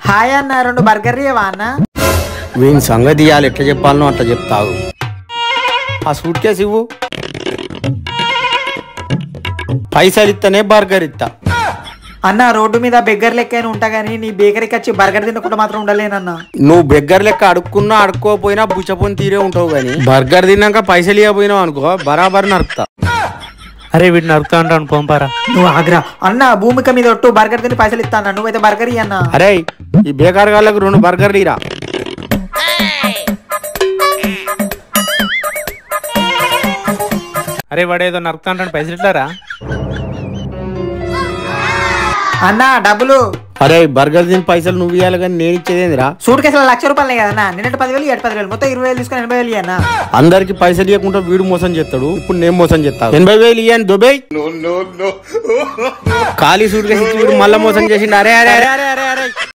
hi అన్న రెండు burger ఇవ్వవా అన్న వీని సంగతి ఇవ్వాలి ఎట్లా చెప్పాలనో అట్లా చెప్తావు ఆ సూట్ కేసు ఇవ్వు పైసలు ఇస్తేనే బర్గర్ ఇస్తా అన్న రోడ్డు మీద బెగ్గర్ లెక్క ఉంటా గానీ నీ బేకరీకి వచ్చి బర్గర్ తినకుండా మాత్రం ఉండలేనన్న నువ్వు బెగ్గర్ లెక్క అడుక్కున్నా అడుక్కోపోయినా బుచ్చపోని తీరే ఉంటావు కానీ బర్గర్ తిన్నాక పైసలు ఇవ్వపోయినావు అనుకో బరాబర్ నరుకుతా అరే వీడిని నరుకుతా అంటాను పంపారా నువ్వు ఆగ్రా అన్న భూమిక మీద ఒట్టు బర్గర్ తిని పైసలు ఇస్తా అన్న నువ్వైతే బర్గర్ ఇయ్యి అన్న అరే ఈ బేకార్ గాళ్ళకు రెండు బర్గర్లు ఇరా అరే వాడు ఏదో నరుకుతా అంటాను పైసలు ఇట్లారా అన్న డబ్బులు అరే బర్గర్ తిని పైసలు నువ్వు ఇవ్వాలి కానీ నేను ఇచ్చేదేందిరా సూట్ కేసులో లక్ష రూపాయలే కదన్నా నిన్నటి పదివేలు ఎటు పదివేలు మొత్తం ఇరవై వేలు తీసుకుని ఎనభై వేలు అన్న అందరికి పైసలు ఇవ్వకుండా వీడు మోసం చేస్తాడు ఇప్పుడు నేను మోసం చేస్తాను ఎనభై వేలు ఇయ్యని దుబాయ్ ఖాళీ సూట్ కేసు ఇచ్చి వీడు మళ్ళా మోసం చేసిండు అరే అరే అరే అరే అరే అరే